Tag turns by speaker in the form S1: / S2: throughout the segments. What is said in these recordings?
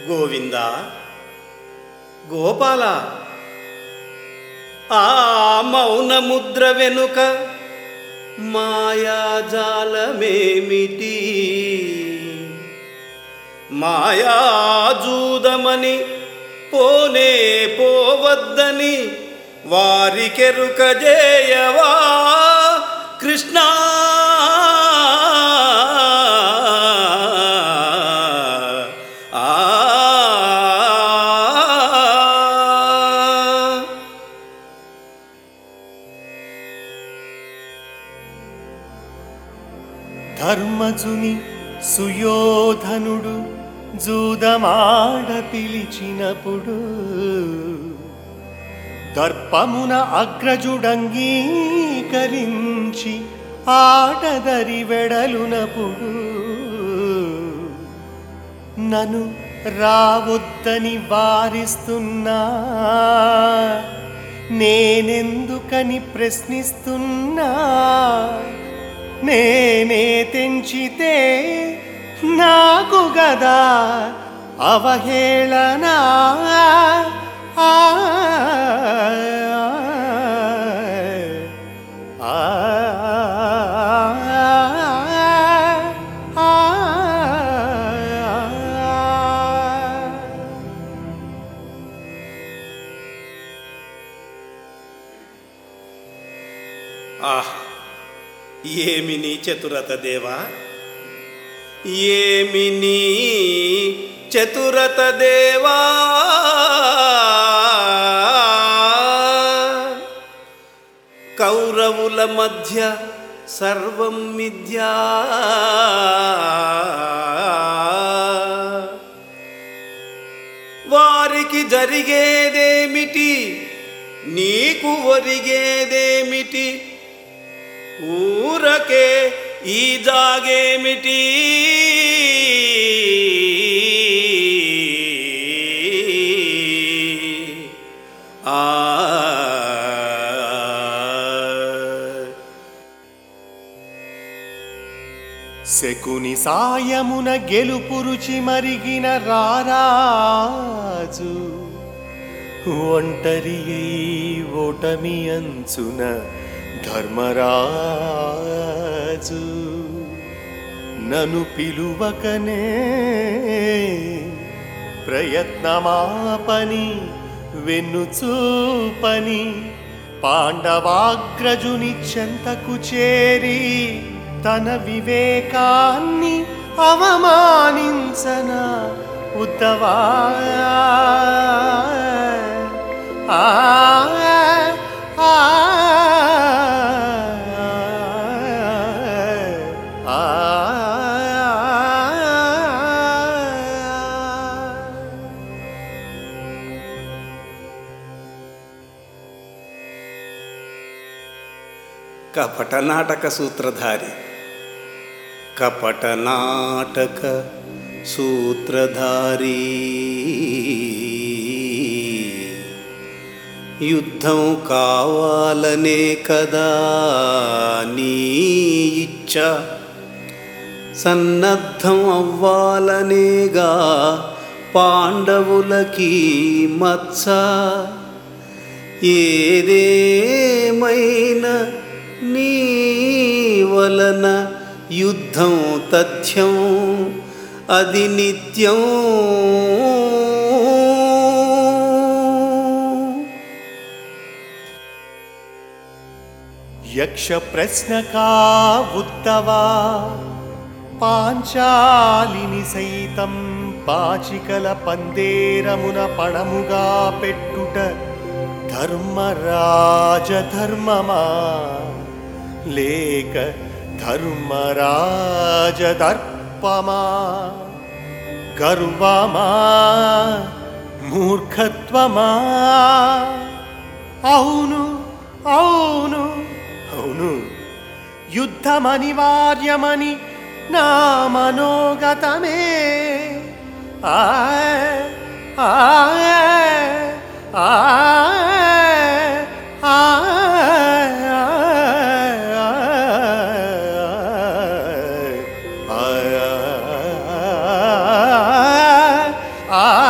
S1: గోవింద గోపాల ఆ మౌన ముద్ర వెనుక మాయాజాలమేమిటి మాయాజూదమని పోనే పోవద్దని వారికెరుక జేయవా కృష్ణ ఆ
S2: ధర్మజుని సుయోధనుడు జూదమాడ పిలిచినప్పుడు దర్పమున అగ్రజుడంగీకరించి ఆటదరి వెడలునప్పుడు నన్ను రావొద్దని వారిస్తున్నా నేనెందుకని ప్రశ్నిస్తున్నా నేనే తెంచితే నాకు గదా అవహేళనా ఆ, ఆ, ఆ, ఆ.
S1: ఆహ్ ఏమి నీ చతురత దేవా ఏమి నీ చతురత దేవా కౌరవుల మధ్య సర్వం మిథ్యా వారికి జరిగేదేమిటి నీకు ఒరిగేదేమిటి ఊరకే ఈ జాగేమిటి ఆ
S2: శకుని సాయమున గెలుపురుచి మరిగిన రారాజు ఒంటరి ఓటమి అంచున ధర్మరాజు నన్ను పిలువకనే ప్రయత్నమాపని వెన్నుచూపని పాండవాగ్రజుని చెంతకు చేరి తన వివేకాన్ని అవమానించన ఉద్దవా ఆ, ఆ, ఆ, ఆ.
S1: కపట నాటక సూత్రధారి కపట నాటక సూత్రధారి యుద్ధం కావాలనే కదా నీ ఇచ్చ సన్నద్ధం అవ్వాలనేగా పాండవులకి మత్స ఏదేమైనా నీ వలన యుద్ధం తథ్యం అది నిత్యం
S2: యక్ష ప్రశ్నకా ఉత్తవా పాంచాలిని సైతం పాచికల పందేరమున పణముగా పెట్టుట ధర్మరాజ ధర్మమా లేక ధర్మరాజ దర్పమా గర్వమా మూర్ఖత్వమా అవును అవును అవును యుద్ధమనివార్యమని నా మనోగతమే ఆ ఆ ఆ ఆ ఆ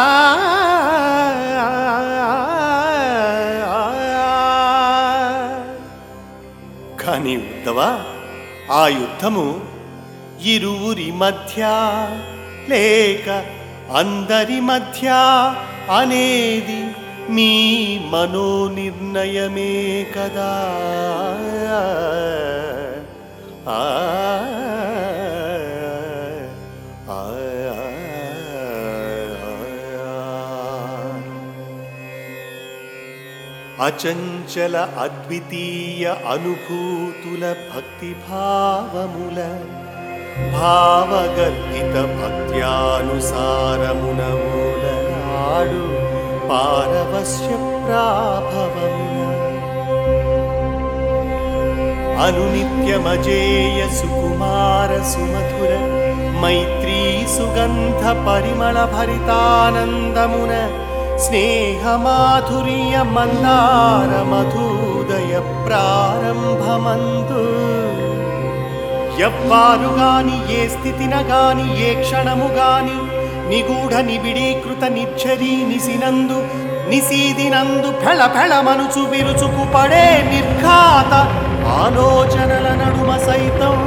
S2: కానీ ఉద్ధవ ఆ యుద్ధము ఇరువురి మధ్య లేక అందరి మధ్య అనేది మీ మనోనిర్ణయమే కదా ఆ, ఆ, ఆ. అచంచల అద్వితీయ అనుభూతుల భక్తి భావముల భావగర్భిత భక్త్యానుసారమున మూలనాడు పారవస్య ప్రాభవమున అనునిత్యమజేయ సుకుమార సుమధుర మైత్రీ సుగంధ పరిమళ భరితానందమున స్నేహమాధుర్య మందార మధుదయ ప్రారంభమందు ఎవ్వారు గాని ఏ స్థితిన గాని ఏ క్షణము గాని నిగూఢ నిబిడీకృత నిచ్చరీ నిసినందు నిసీదినందు ఫెళ ఫెళమనుచు విరుచుకు పడే నిర్ఘాత ఆలోచనల నడుమ సైతం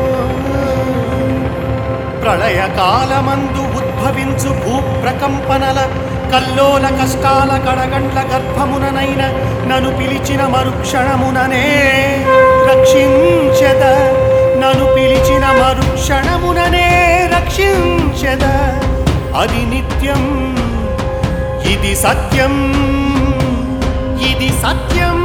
S2: ప్రళయ కాలమందు ఉద్భవించు భూప్రకంపనల కల్లోల కష్టాల కడగండ్ల గర్భముననైన నన్ను పిలిచిన మరుక్షణముననే రక్షించెద నన్ను పిలిచిన మరుక్షణముననే రక్షించెద అది నిత్యం ఇది సత్యం ఇది సత్యం